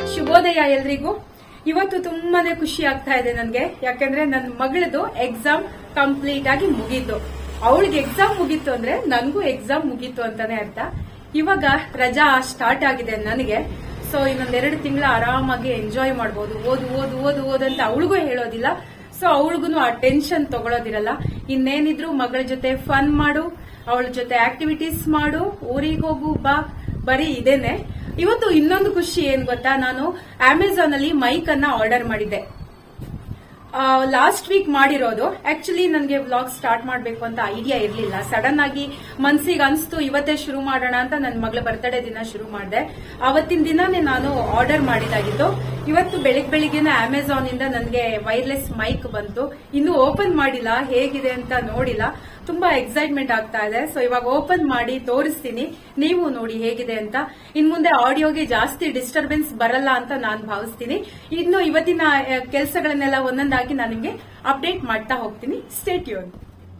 ಶುಭೋದಯ ಎಲ್ರಿಗೂ ಇವತ್ತು ತುಂಬಾನೇ ಖುಷಿ ಆಗ್ತಾ ಇದೆ ನನ್ಗೆ ಯಾಕಂದ್ರೆ ನನ್ನ ಮಗಳದು ಎಕ್ಸಾಮ್ ಕಂಪ್ಲೀಟ್ ಆಗಿ ಮುಗೀತು ಅವಳಿಗೆ ಎಕ್ಸಾಮ್ ಮುಗೀತು ಅಂದ್ರೆ ನನಗೂ ಎಕ್ಸಾಮ್ ಮುಗೀತು ಅಂತಾನೆ ಅರ್ಥ ಇವಾಗ ರಜಾ ಸ್ಟಾರ್ಟ್ ಆಗಿದೆ ನನಗೆ ಸೊ ಇನ್ನೊಂದೆರಡು ತಿಂಗಳ ಆರಾಮಾಗಿ ಎಂಜಾಯ್ ಮಾಡ್ಬೋದು ಓದು ಓದು ಓದು ಓದು ಅಂತ ಅವಳಿಗೂ ಹೇಳೋದಿಲ್ಲ ಸೊ ಅವಳಿಗೂ ಆ ಟೆನ್ಷನ್ ತಗೊಳೋದಿರಲ್ಲ ಇನ್ನೇನಿದ್ರು ಮಗಳ ಜೊತೆ ಫನ್ ಮಾಡು ಅವಳ ಜೊತೆ ಆಕ್ಟಿವಿಟೀಸ್ ಮಾಡು ಊರಿಗೆ ಹೋಗು ಬಾ ಬರೀ ಇದೇನೆ ಇವತ್ತು ಇನ್ನೊಂದು ಖುಷಿ ಏನ್ ಗೊತ್ತಾ ನಾನು ಅಮೆಝಾನ್ ಅಲ್ಲಿ ಮೈಕ್ ಅನ್ನ ಆರ್ಡರ್ ಮಾಡಿದ್ದೆ ಲಾಸ್ಟ್ ವೀಕ್ ಮಾಡಿರೋದು ಆಕ್ಚುಲಿ ನನಗೆ ವ್ಲಾಗ್ ಸ್ಟಾರ್ಟ್ ಮಾಡಬೇಕು ಅಂತ ಐಡಿಯಾ ಇರಲಿಲ್ಲ ಸಡನ್ ಆಗಿ ಮನ್ಸಿಗೆ ಅನ್ಸ್ತು ಇವತ್ತೇ ಶುರು ಮಾಡೋಣ ಅಂತ ನನ್ನ ಮಗಳ ಬರ್ತಡೇ ದಿನ ಶುರು ಮಾಡಿದೆ ಅವತ್ತಿನ ದಿನಾನೇ ನಾನು ಆರ್ಡರ್ ಮಾಡಿದಾಗಿತ್ತು ಇವತ್ತು ಬೆಳಿಗ್ಗೆ ಬೆಳಿಗ್ಗೆನೆ ಅಮೆಝಾನ್ ಇಂದ ನನಗೆ ವೈರ್ಲೆಸ್ ಮೈಕ್ ಬಂತು ಇನ್ನು ಓಪನ್ ಮಾಡಿಲ್ಲ ಹೇಗಿದೆ ಅಂತ ನೋಡಿಲ್ಲ ತುಂಬಾ ಎಕ್ಸೈಟ್ಮೆಂಟ್ ಆಗ್ತಾ ಇದೆ ಸೊ ಇವಾಗ ಓಪನ್ ಮಾಡಿ ತೋರಿಸ್ತೀನಿ ನೀವು ನೋಡಿ ಹೇಗಿದೆ ಅಂತ ಇನ್ ಮುಂದೆ ಆಡಿಯೋಗೆ ಜಾಸ್ತಿ ಡಿಸ್ಟರ್ಬೆನ್ಸ್ ಬರಲ್ಲ ಅಂತ ನಾನು ಭಾವಿಸ್ತೀನಿ ಇನ್ನು ಇವತ್ತಿನ ಕೆಲಸಗಳನ್ನೆಲ್ಲ ಒಂದೊಂದಾಗಿ ನಾನು ನಿಮಗೆ ಅಪ್ಡೇಟ್ ಮಾಡ್ತಾ ಹೋಗ್ತೀನಿ ಸ್ಟೇಟ್ ಯೂನ್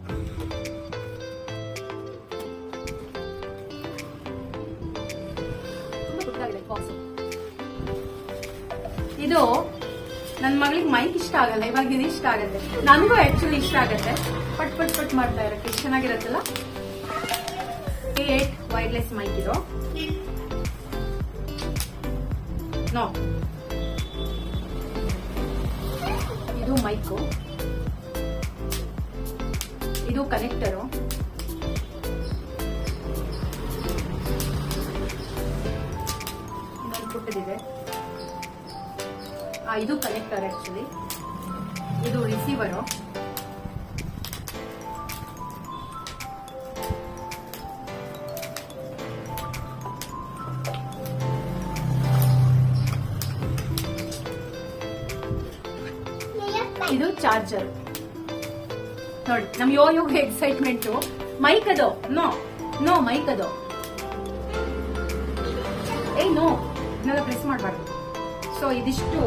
ಇದು ನನ್ನ ಮಗಳಿಗೆ ಮೈಕ್ ಇಷ್ಟ ಆಗಲ್ಲ ಇವಾಗ ಇದು ಇಷ್ಟ ಆಗುತ್ತೆ ನನಗೂ ಆಕ್ಚುಲಿ ಇಷ್ಟ ಆಗುತ್ತೆ ಪಟ್ ಪಟ್ ಪಟ್ ಮಾಡ್ತಾ ಇರಕ್ಕೆ ಎಷ್ಟು ಚೆನ್ನಾಗಿರತ್ತಲ್ಲ ಏಟ್ ವೈರ್ಲೆಸ್ ಮೈಕ್ ಇದು ನೋ ಇದು ಮೈಕು ಇದು ಕನೆಕ್ಟರು ಇನ್ನೊಂದು ಪುಟ್ಟದಿದೆ ಆ, ಇದು ಕನೆಕ್ಟರ್ ಆಕ್ಚುಲಿ ಇದು ರಿಸೀವರು ಇದು ಚಾರ್ಜರ್ ನೋಡಿ ನಮ್ ಯೋ ಯೋಗ ಎಕ್ಸೈಟ್ಮೆಂಟ್ ಮೈಕ್ ಅದು ನೋ ನೋ ಮೈಕ್ ಅದು ಏಯ್ ನೋ ಇದನ್ನೆಲ್ಲ ಪ್ರೆಸ್ ಮಾಡಬಾರ್ದು ಸೊ ಇದಿಷ್ಟು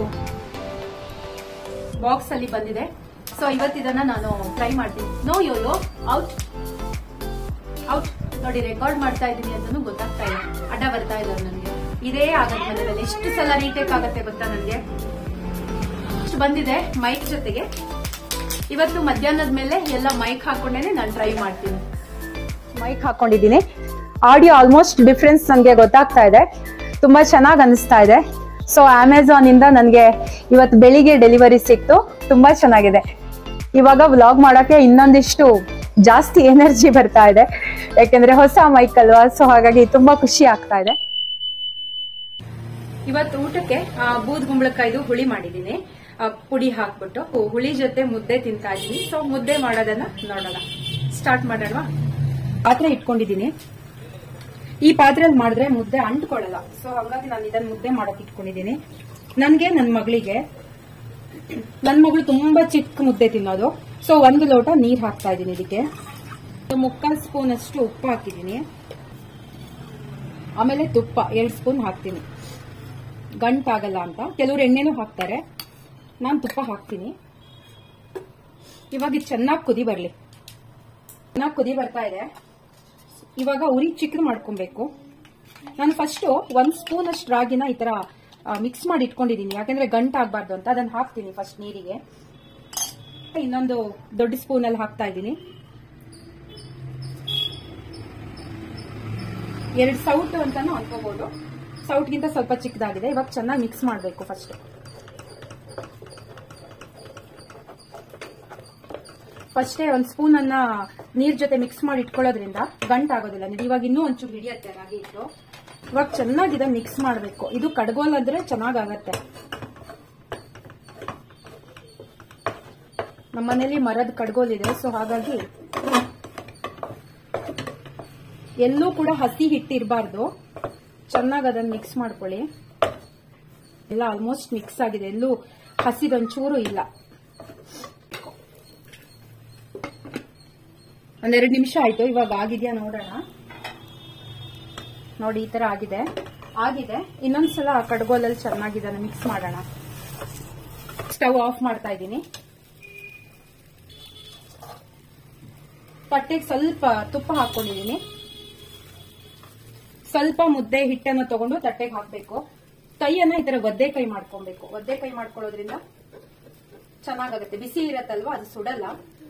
ಬಾಕ್ಸ್ ಅಲ್ಲಿ ಬಂದಿದೆ ಸೊ ಇವತ್ತಿದನ್ನ ನಾನು ಟ್ರೈ ಮಾಡ್ತೀನಿ ನೋ ಯೋ ಯೋ ಔಟ್ ಔಟ್ ನೋಡಿ ರೆಕಾರ್ಡ್ ಮಾಡ್ತಾ ಇದ್ದೀನಿ ಅಂತಾನು ಗೊತ್ತಾಗ್ತಾ ಇಲ್ಲ ಅಡ್ಡ ಬರ್ತಾ ಇದ್ದಾರೆ ನನಗೆ ಇದೇ ಆಗತ್ತೆ ಮಧ್ಯದಲ್ಲಿ ಎಷ್ಟು ಸಲ ರೀಟೇಕ್ ಆಗತ್ತೆ ಗೊತ್ತಾ ನನಗೆ ಇಷ್ಟು ಬಂದಿದೆ ಮೈಕ್ ಜೊತೆಗೆ ಇವತ್ತು ಮಧ್ಯಾಹ್ನದ ಮೇಲೆ ಎಲ್ಲ ಮೈಕ್ ಹಾಕೊಂಡೇನೆ ನಾನು ಟ್ರೈ ಮಾಡ್ತೀನಿ ಮೈಕ್ ಹಾಕೊಂಡಿದ್ದೀನಿ ಆಡಿಯೋ ಆಲ್ಮೋಸ್ಟ್ ಡಿಫ್ರೆನ್ಸ್ ನನಗೆ ಗೊತ್ತಾಗ್ತಾ ಇದೆ ತುಂಬಾ ಚೆನ್ನಾಗಿ ಅನಿಸ್ತಾ ಇದೆ ಸೊ ಅಮೆಝಾನ್ ಇಂದ ನನಗೆ ಇವತ್ತು ಬೆಳಿಗ್ಗೆ ಡೆಲಿವರಿ ಸಿಕ್ತು ತುಂಬಾ ಚೆನ್ನಾಗಿದೆ ಇವಾಗ ವ್ಲಾಗ್ ಮಾಡಕ್ಕೆ ಇನ್ನೊಂದಿಷ್ಟು ಜಾಸ್ತಿ ಎನರ್ಜಿ ಬರ್ತಾ ಇದೆ ಯಾಕೆಂದ್ರೆ ಹೊಸ ಮೈಕ್ ಅಲ್ವಾ ಸೊ ಹಾಗಾಗಿ ತುಂಬಾ ಖುಷಿ ಆಗ್ತಾ ಇದೆ ಇವತ್ತು ಊಟಕ್ಕೆ ಆ, ಬೂದ್ ಕುಂಬಳಕಾಯ್ದು ಹುಳಿ ಮಾಡಿದ್ದೀನಿ ಆ, ಪುಡಿ ಹಾಕ್ಬಿಟ್ಟು ಹು- ಹುಳಿ ಜೊತೆ ಮುದ್ದೆ ತಿಂತಾ ಇದ್ದೀನಿ ಸೊ ಮುದ್ದೆ ಮಾಡೋದನ್ನ ನೋಡೋಣ ಸ್ಟಾರ್ಟ್ ಮಾಡೋಣ ಪಾತ್ರೆ ಇಟ್ಕೊಂಡಿದ್ದೀನಿ ಈ ಪಾತ್ರೆಯಲ್ಲಿ ಮಾಡಿದ್ರೆ ಮುದ್ದೆ ಅಂಟ್ಕೊಳ್ಳಲ್ಲ ಸೊ ಹಾಗಾಗಿ ನಾನು ಇದನ್ನ ಮುದ್ದೆ ಮಾಡಕ್ ಇಟ್ಕೊಂಡಿದ್ದೀನಿ ನನ್ಗೆ ನನ್ನ ಮಗಳಿಗೆ ನನ್ನ ಮಗಳು ತುಂಬಾ ಚಿಕ್ಕ ಮುದ್ದೆ ತಿನ್ನೋದು ಸೊ ಒಂದು ಲೋಟ ನೀರ್ ಹಾಕ್ತಾ ಇದ್ದೀನಿ ಇದಕ್ಕೆ ಮುಕ್ಕಾಲ್ ಸ್ಪೂನ್ ಅಷ್ಟು ಉಪ್ಪು ಹಾಕಿದ್ದೀನಿ ಆಮೇಲೆ ತುಪ್ಪ ಎರಡು ಸ್ಪೂನ್ ಹಾಕ್ತೀನಿ ಗಂಟಾಗಲ್ಲ ಅಂತ ಕೆಲವರು ಎಣ್ಣೆನೂ ಹಾಕ್ತಾರೆ ನಾನು ತುಪ್ಪ ಹಾಕ್ತೀನಿ ಇವಾಗ ಇದು ಚೆನ್ನಾಗಿ ಕುದಿ ಬರಲಿ ಚೆನ್ನಾಗಿ ಕುದಿ ಬರ್ತಾ ಇದೆ ಇವಾಗ ಉರಿ ಚಿಕ್ಕದು ಮಾಡ್ಕೊಬೇಕು ನಾನು ಫಸ್ಟ್ ಒಂದ್ ಸ್ಪೂನ್ ಅಷ್ಟು ರಾಗಿನ ಈ ತರ ಮಿಕ್ಸ್ ಮಾಡಿ ಇಟ್ಕೊಂಡಿದ್ದೀನಿ ಯಾಕಂದ್ರೆ ಗಂಟು ಆಗ್ಬಾರ್ದು ಅಂತ ಅದನ್ನ ಹಾಕ್ತೀನಿ ಫಸ್ಟ್ ನೀರಿಗೆ ಇನ್ನೊಂದು ದೊಡ್ಡ ಸ್ಪೂನ್ ಅಲ್ಲಿ ಹಾಕ್ತಾ ಇದ್ದೀನಿ ಎರಡು ಸೌಟ್ ಅಂತಾನು ಅನ್ಕೋಬಹುದು ಸೌಟ್ಗಿಂತ ಸ್ವಲ್ಪ ಚಿಕ್ಕದಾಗಿದೆ ಇವಾಗ ಚೆನ್ನಾಗಿ ಮಿಕ್ಸ್ ಮಾಡಬೇಕು ಫಸ್ಟ್ ಫಸ್ಟೇ ಒಂದು ಸ್ಪೂನ್ ಅನ್ನ ನೀರ್ ಜೊತೆ ಮಿಕ್ಸ್ ಮಾಡಿ ಇಟ್ಕೊಳ್ಳೋದ್ರಿಂದ ಗಂಟ್ ಆಗೋದಿಲ್ಲ ನೀವು ಇವಾಗ ಇನ್ನೂ ಒಂಚೂರು ಹಿಡಿಯತ್ತೆ ರಾಗಿ ಇಟ್ಟು ಇವಾಗ ಚೆನ್ನಾಗಿ ಇದನ್ನ ಮಿಕ್ಸ್ ಮಾಡಬೇಕು ಇದು ಕಡ್ಗೋಲ್ ಅಂದ್ರೆ ಚೆನ್ನಾಗಾಗತ್ತೆ ನಮ್ಮನೇಲಿ ಮರದ ಕಡ್ಗೋಲ್ ಇದೆ ಸೊ ಹಾಗಾಗಿ ಎಲ್ಲೂ ಕೂಡ ಹಸಿ ಹಿಟ್ಟು ಇರಬಾರ್ದು ಚೆನ್ನಾಗಿ ಅದನ್ನ ಮಿಕ್ಸ್ ಮಾಡ್ಕೊಳ್ಳಿ ಎಲ್ಲ ಆಲ್ಮೋಸ್ಟ್ ಮಿಕ್ಸ್ ಆಗಿದೆ ಎಲ್ಲೂ ಹಸಿದೊಂಚೂರು ಇಲ್ಲ ಒಂದೆರಡು ನಿಮಿಷ ಆಯ್ತು ಇವಾಗ ಆಗಿದ್ಯಾ ನೋಡೋಣ ನೋಡಿ ಈ ತರ ಆಗಿದೆ ಆಗಿದೆ ಇನ್ನೊಂದ್ಸಲ ಕಡ್ಗೋಲಲ್ಲಿ ಚೆನ್ನಾಗಿ ಇದನ್ನ ಮಿಕ್ಸ್ ಮಾಡೋಣ ಸ್ಟವ್ ಆಫ್ ಮಾಡ್ತಾ ಇದ್ದೀನಿ ತಟ್ಟೆಗೆ ಸ್ವಲ್ಪ ತುಪ್ಪ ಹಾಕೊಂಡಿದ್ದೀನಿ ಸ್ವಲ್ಪ ಮುದ್ದೆ ಹಿಟ್ಟನ್ನು ತಗೊಂಡು ತಟ್ಟೆಗೆ ಹಾಕಬೇಕು ಕೈಯನ್ನ ಈ ತರ ಒದ್ದೆ ಕೈ ಮಾಡ್ಕೊಬೇಕು ಒದ್ದೆ ಕೈ ಮಾಡ್ಕೊಳ್ಳೋದ್ರಿಂದ ಚೆನ್ನಾಗಾಗುತ್ತೆ ಬಿಸಿ ಇರತ್ತಲ್ವಾ ಅದು ಸುಡಲ್ಲ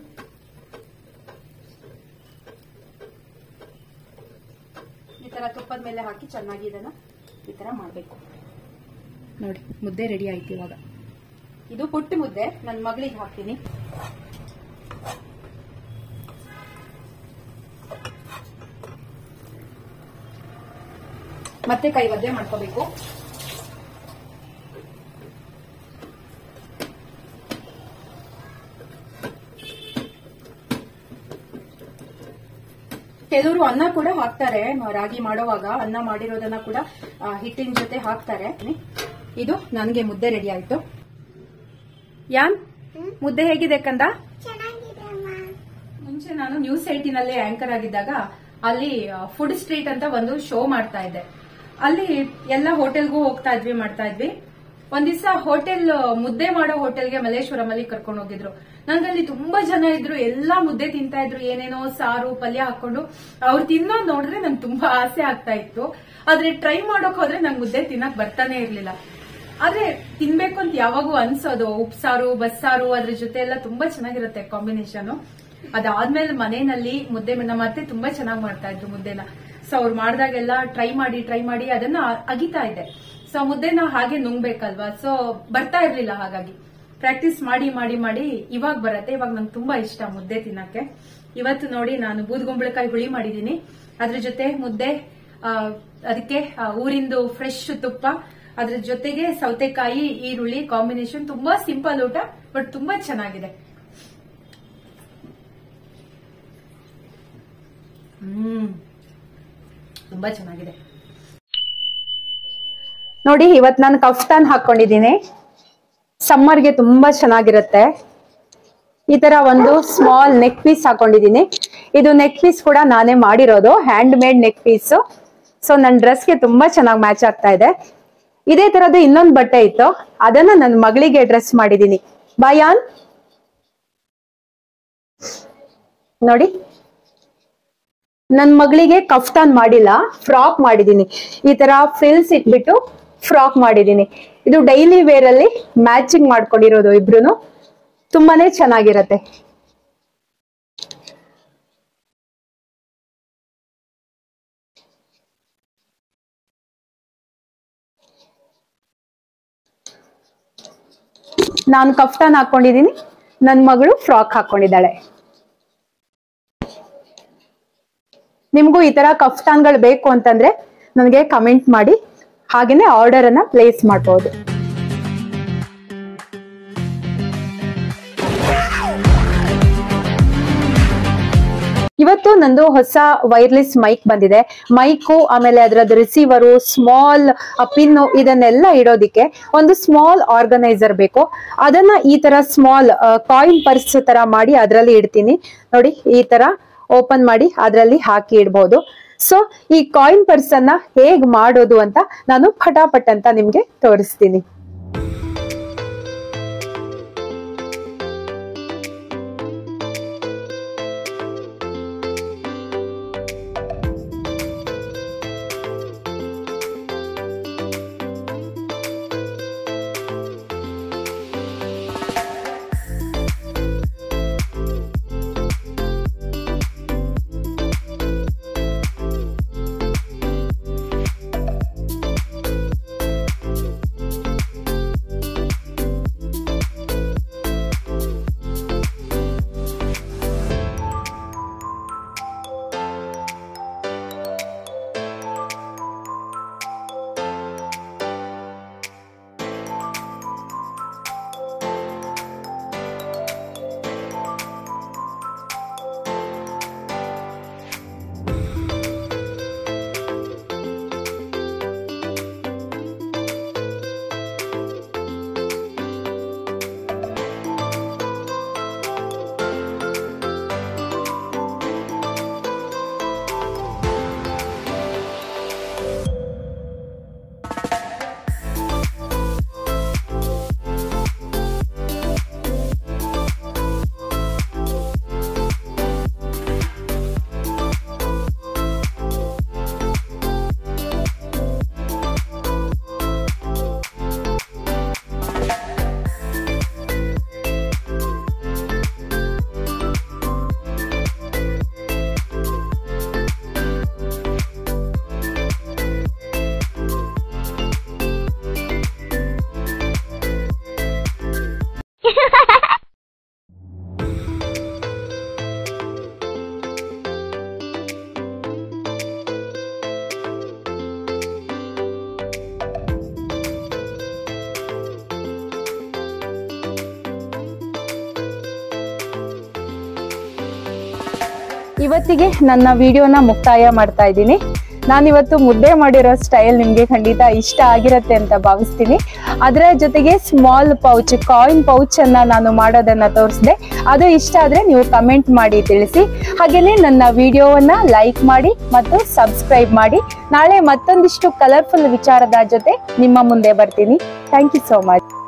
ಈ ತರ ತುಪ್ಪದ ಮೇಲೆ ಹಾಕಿ ಚೆನ್ನಾಗಿ ಇದನ್ನ ಈ ತರ ಮಾಡ್ಬೇಕು ನೋಡಿ ಮುದ್ದೆ ರೆಡಿ ಆಯ್ತು ಇವಾಗ ಇದು ಪುಟ್ಟ ಮುದ್ದೆ ನನ್ನ ಮಗಳಿಗೆ ಹಾಕ್ತೀನಿ ಮತ್ತೆ ಕೈ ಒದ್ದೆ ಮಾಡ್ಕೋಬೇಕು ಕೆಲವರು ಅನ್ನ ಕೂಡ ಹಾಕ್ತಾರೆ ಮ- ರಾಗಿ ಮಾಡೋವಾಗ ಅನ್ನ ಮಾಡಿರೋದನ್ನ ಕೂಡ ಆ, ಹಿಟ್ಟಿನ ಜೊತೆ ಹಾಕ್ತಾರೆ ಇದು ನನಗೆ ಮುದ್ದೆ ರೆಡಿ ಆಯ್ತು ಯಾನ್ ಮುದ್ದೆ ಹೇಗಿದೆ ಕಂದ ಚೆನ್ನಾಗಿದೆ ಅಮ್ಮ ಮುಂಚೆ ನಾನು ನ್ಯೂಸ್ ಏಟಿನಲ್ಲಿ ಆಂಕರ್ ಆಗಿದ್ದಾಗ ಅಲ್ಲಿ ಫುಡ್ ಸ್ಟ್ರೀಟ್ ಅಂತ ಒಂದು ಶೋ ಮಾಡ್ತಾ ಇದ್ದೆ ಅಲ್ಲಿ ಎಲ್ಲ ಹೋಟೆಲ್ಗೂ ಹೋಗ್ತಾ ಇದ್ವಿ ಮಾಡ್ತಾ ಇದ್ವಿ ಒಂದ್ ದಿವಸ ಹೋಟೆಲ್ ಮುದ್ದೆ ಮಾಡೋ ಹೋಟೆಲ್ಗೆ ಮಲ್ಲೇಶ್ವರಂ ಅಲ್ಲಿ ಕರ್ಕೊಂಡು ಹೋಗಿದ್ರು ನಂಗಲ್ಲಿ ತುಂಬಾ ಜನ ಇದ್ರು ಎಲ್ಲಾ ಮುದ್ದೆ ತಿಂತಾ ಇದ್ರು ಏನೇನೋ ಸಾರು ಪಲ್ಯ ಹಾಕೊಂಡು ಅವ್ರು ತಿನ್ನೋದ್ ನೋಡಿದ್ರೆ ನಂಗೆ ತುಂಬಾ ಆಸೆ ಆಗ್ತಾ ಇತ್ತು ಆದ್ರೆ ಟ್ರೈ ಮಾಡೋಕ್ ಹೋದ್ರೆ ನಂಗೆ ಮುದ್ದೆ ತಿನ್ನಕ್ ಬರ್ತಾನೆ ಇರ್ಲಿಲ್ಲ ಆದ್ರೆ ತಿನ್ಬೇಕು ಅಂತ ಯಾವಾಗೂ ಅನ್ಸೋದು ಉಪ್ಸಾರು ಬಸ್ಸಾರು ಅದ್ರ ಜೊತೆ ಎಲ್ಲ ತುಂಬಾ ಚೆನ್ನಾಗಿರುತ್ತೆ ಕಾಂಬಿನೇಷನ್ ಅದಾದ್ಮೇಲೆ ಮನೆಯಲ್ಲಿ ಮುದ್ದೆ ನಮ್ಮ ಅತ್ತೆ ತುಂಬಾ ಚೆನ್ನಾಗಿ ಮಾಡ್ತಾ ಇದ್ರು ಮುದ್ದೆನ ಸೊ ಅವ್ರು ಮಾಡಿದಾಗೆಲ್ಲ ಟ್ರೈ ಮಾಡಿ ಟ್ರೈ ಮಾಡಿ ಅದನ್ನ ಅಗಿತಾ ಇದ್ದೆ ಸೊ ಮುದ್ದೆನ ಹಾಗೆ ನುಂಗ್ಬೇಕಲ್ವಾ ಸೊ ಬರ್ತಾ ಇರ್ಲಿಲ್ಲ ಹಾಗಾಗಿ ಪ್ರಾಕ್ಟೀಸ್ ಮಾಡಿ ಮಾಡಿ ಮಾಡಿ ಇವಾಗ ಬರತ್ತೆ ಇವಾಗ ನಂಗೆ ತುಂಬಾ ಇಷ್ಟ ಮುದ್ದೆ ತಿನ್ನಕ್ಕೆ ಇವತ್ತು ನೋಡಿ ನಾನು ಬೂದ್ಗುಂಬಳಕಾಯಿ ಹುಳಿ ಮಾಡಿದೀನಿ ಅದ್ರ ಜೊತೆ ಮುದ್ದೆ ಆ, ಅದಕ್ಕೆ ಆ, ಊರಿಂದು ಫ್ರೆಶ್ ತುಪ್ಪ ಅದ್ರ ಜೊತೆಗೆ ಸೌತೆಕಾಯಿ ಈರುಳ್ಳಿ ಕಾಂಬಿನೇಷನ್ ತುಂಬಾ ಸಿಂಪಲ್ ಊಟ ಬಟ್ ತುಂಬಾ ಚೆನ್ನಾಗಿದೆ ಹ್ಮ್ ತುಂಬಾ ಚೆನ್ನಾಗಿದೆ ನೋಡಿ ಇವತ್ ನಾನು ಕಫ್ತಾನ್ ಹಾಕೊಂಡಿದ್ದೀನಿ ಸಮ್ಮರ್ಗೆ ತುಂಬಾ ಚೆನ್ನಾಗಿರುತ್ತೆ ಈ ತರ ಒಂದು ಸ್ಮಾಲ್ ನೆಕ್ ಪೀಸ್ ಹಾಕೊಂಡಿದ್ದೀನಿ ಇದು ನೆಕ್ ಪೀಸ್ ಕೂಡ ನಾನೇ ಮಾಡಿರೋದು handmade neck piece so ನನ್ನ ಡ್ರೆಸ್ಗೆ ತುಂಬಾ ಚೆನ್ನಾಗಿ ಮ್ಯಾಚ್ ಆಗ್ತಾ ಇದೆ ಇದೇ ತರದ್ದು ಇನ್ನೊಂದು ಬಟ್ಟೆ ಇತ್ತು ಅದನ್ನ ನನ್ನ ಮಗಳಿಗೆ ಡ್ರೆಸ್ ಮಾಡಿದ್ದೀನಿ ಬಾಯಾನ್ ನೋಡಿ ನನ್ ಮಗಳಿಗೆ ಕಫ್ತಾನ್ ಮಾಡಿಲ್ಲ ಫ್ರಾಕ್ ಮಾಡಿದೀನಿ ಈ ತರ ಫ್ರಿಲ್ಸ್ ಇಟ್ಬಿಟ್ಟು ಫ್ರಾಕ್ ಮಾಡಿದೀನಿ ಇದು ಡೈಲಿ ವೇರ್ ಅಲ್ಲಿ ಮ್ಯಾಚಿಂಗ್ ಮಾಡ್ಕೊಂಡಿರೋದು ಇಬ್ರು ತುಂಬಾನೇ ಚೆನ್ನಾಗಿರತ್ತೆ ನಾನು ಕಫ್ತಾನ್ ಹಾಕೊಂಡಿದೀನಿ ನನ್ ಮಗಳು ಫ್ರಾಕ್ ಹಾಕೊಂಡಿದ್ದಾಳೆ ನಿಮ್ಗೂ ಈ ತರ ಕಫ್ತಾನ್ಗಳು ಬೇಕು ಅಂತಂದ್ರೆ ನನಗೆ ಕಮೆಂಟ್ ಮಾಡಿ ಹಾಗೇನೆ ಆರ್ಡರ್ ಅನ್ನ ಪ್ಲೇಸ್ ಮಾಡಬಹುದು ಇವತ್ತು ನಂದು ಹೊಸ ವೈರ್ಲೆಸ್ ಮೈಕ್ ಬಂದಿದೆ ಮೈಕು ಆಮೇಲೆ ಅದರದ್ದು ರಿಸೀವರು ಸ್ಮಾಲ್ ಪಿನ್ನು ಇದನ್ನೆಲ್ಲ ಇಡೋದಿಕ್ಕೆ ಒಂದು ಸ್ಮಾಲ್ ಆರ್ಗನೈಸರ್ ಬೇಕು ಅದನ್ನ ಈ ತರ ಸ್ಮಾಲ್ ಕಾಯಿನ್ ಪರ್ಸ್ ತರ ಮಾಡಿ ಅದರಲ್ಲಿ ಇಡ್ತೀನಿ ನೋಡಿ ಈ ತರ ಓಪನ್ ಮಾಡಿ ಅದರಲ್ಲಿ ಹಾಕಿ ಇಡ್ಬೋದು ಸೊ ಈ ಕಾಯಿನ್ ಪರ್ಸ್ ಅನ್ನ ಹೇಗ್ ಮಾಡೋದು ಅಂತ ನಾನು ಫಟಾಫಟ್ ಅಂತ ನಿಮ್ಗೆ ತೋರಿಸ್ತೀನಿ ಇವತ್ತಿಗೆ ನನ್ನ ವಿಡಿಯೋನ ಮುಕ್ತಾಯ ಮಾಡ್ತಾ ಇದ್ದೀನಿ ನಾನಿವತ್ತು ಮುದ್ದೆ ಮಾಡಿರೋ ಸ್ಟೈಲ್ ನಿಮಗೆ ಖಂಡಿತ ಇಷ್ಟ ಆಗಿರತ್ತೆ ಅಂತ ಭಾವಿಸ್ತೀನಿ ಅದರ ಜೊತೆಗೆ ಸ್ಮಾಲ್ ಪೌಚ್ ಕಾಯಿನ್ ಪೌಚ್ ಅನ್ನ ನಾನು ಮಾಡೋದನ್ನ ತೋರಿಸಿದೆ ಅದು ಇಷ್ಟ ಆದ್ರೆ ನೀವು ಕಮೆಂಟ್ ಮಾಡಿ ತಿಳಿಸಿ ಹಾಗೇನೆ ನನ್ನ ವಿಡಿಯೋವನ್ನ ಲೈಕ್ ಮಾಡಿ ಮತ್ತು ಸಬ್ಸ್ಕ್ರೈಬ್ ಮಾಡಿ ನಾಳೆ ಮತ್ತೊಂದಿಷ್ಟು ಕಲರ್ಫುಲ್ ವಿಚಾರದ ಜೊತೆ ನಿಮ್ಮ ಮುಂದೆ ಬರ್ತೀನಿ ಥ್ಯಾಂಕ್ ಯು ಸೋ ಮಚ್